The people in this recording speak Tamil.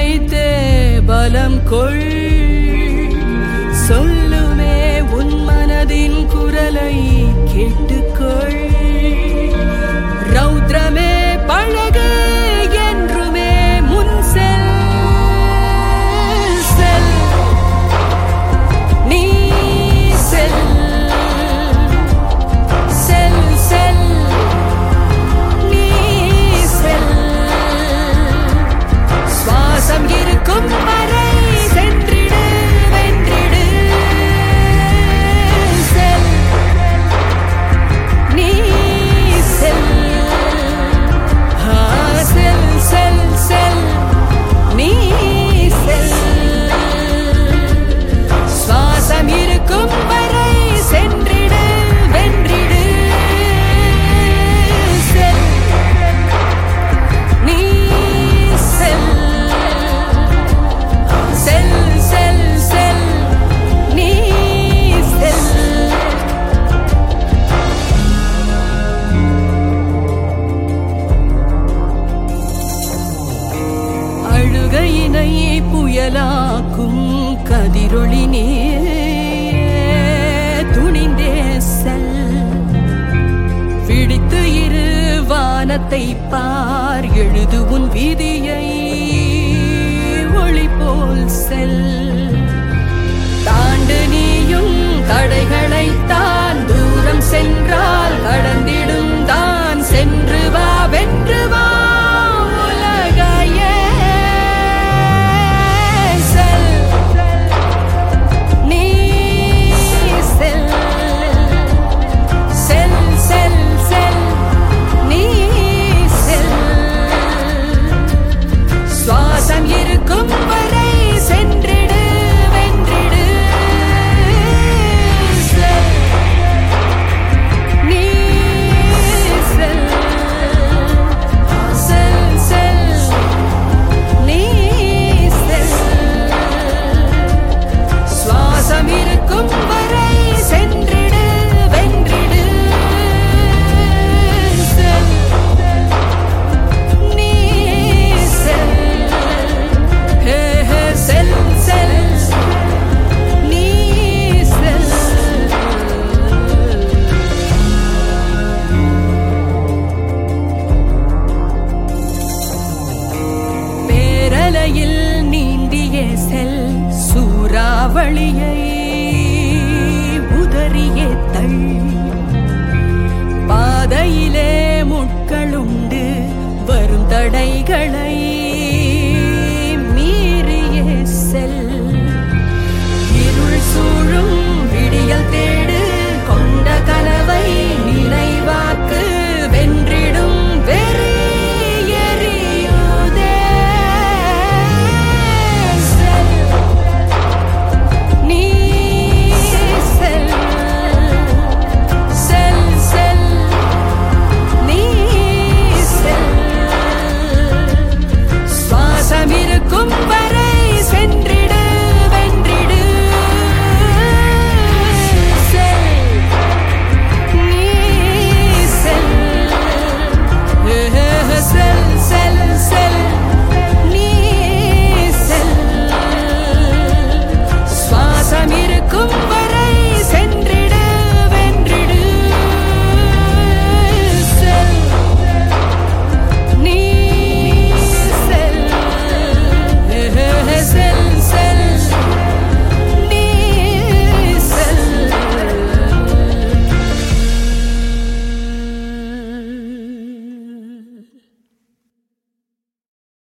நினைத்தே பலம் கொள் சொல்லுமே உன் மனதின் குரலை கேட்டுக்கொள் ரௌத்ரமே பழகு என்றுமே முன் செல் செல் நீ செல் செல் செல் நீ செல் சுவாசம் இருக்கும் வரை சென்றிடு வென்றிடு செல் நீ செல் ஆ, செல் செல் செல் நீ செல் சுவாசம் இருக்கும் வரை சென்றிடு வென்றிடு செல் நீ செல் செல் செல் செல் நீ செல் அழுகையினை புயலாக்கும் கதிரொளி நீ துணிந்தே செல் விழித்து இரு வானத்தை பார் எழுது உன் விதியை ஒளி போல் செல் தாண்டு நீயும் தடைகளை தான் தூரம் சென்றால் கடந்திடும் தான் சென்று வா வென்று வா உலகையே செல் நீ செல் செல் செல் செல் நீ செல் சுவாசம் இருக்கும் வரை சென்றிடு வென்றிடு செல் நீ செல் செல் செல் நீ செல் சுவாசம் இருக்கும் வரை சென்றிடு வென்றிடு செல் நீ செல் ஹே ஹே செல் செல் நீ செல் பேரலையில் நீந்திய செல் சூறாவளியை உதறிய தள் பாதையிலே முட்களுண்டு வரும் தடைகளை மீறிய செல் இருள் சூழும் விடியல் தேடி